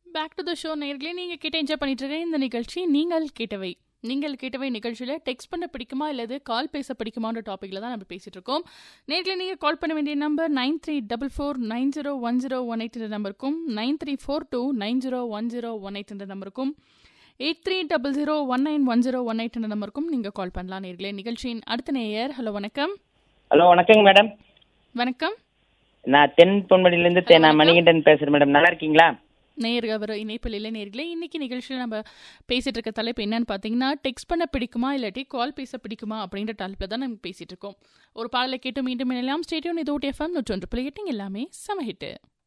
back to the show நேர்களே நீங்கள் கேட்ட என்ஜாய் பண்ணிட்டு இருக்க இந்த நிகழ்ச்சி நீங்கள் கேட்டவை நீங்கள் கேட்டவை நிகழ்ச்சியில் டெக்ஸ்ட் பண்ண பிடிக்குமா இல்லது கால் பேச பிடிக்குமான்ற டாப்பிக்கில் தான் நம்ம பேசிட்டு இருக்கோம் நேர்களே நீங்கள் கால் பண்ண வேண்டிய number nine three double four nine zero one zero one eight என்ற நம்பருக்கும் nine three four two nine zero one zero one eight என்ற நம்பருக்கும் eight three double zero one nine one zero one eight என்ற நம்பருக்கும் நீங்கள் கால் பண்ணலாம் நேர்களே நிகழ்ச்சியின் அடுத்த நேயர் ஹலோ வணக்கம் ஹலோ வணக்கங்க மேடம் வணக்கம் நான் தென் பொன்மடியிலேருந்து தே நான் மணிகண்டன் பேசுகிறேன் மேடம் நல்லா இருக்கீங்களா நேர் அவர் இணைப்பில் இல்லை நேர்களே இன்னைக்கு நிகழ்ச்சியில் நம்ம பேசிட்டு இருக்க தலைப்பு என்னன்னு பார்த்தீங்கன்னா டெக்ஸ்ட் பண்ண பிடிக்குமா இல்லாட்டி கால் பேச பிடிக்குமா அப்படின்ற தலைப்பில் தான் நம்ம பேசிட்டு இருக்கோம் ஒரு பாடலை கேட்டு மீண்டும் இணையலாம் ஸ்டேடியம் இது ஓட்டி எஃப்எம் நூற்றொன்று பிள்ளைகிட்டிங் எல்லாமே சமஹிட்டு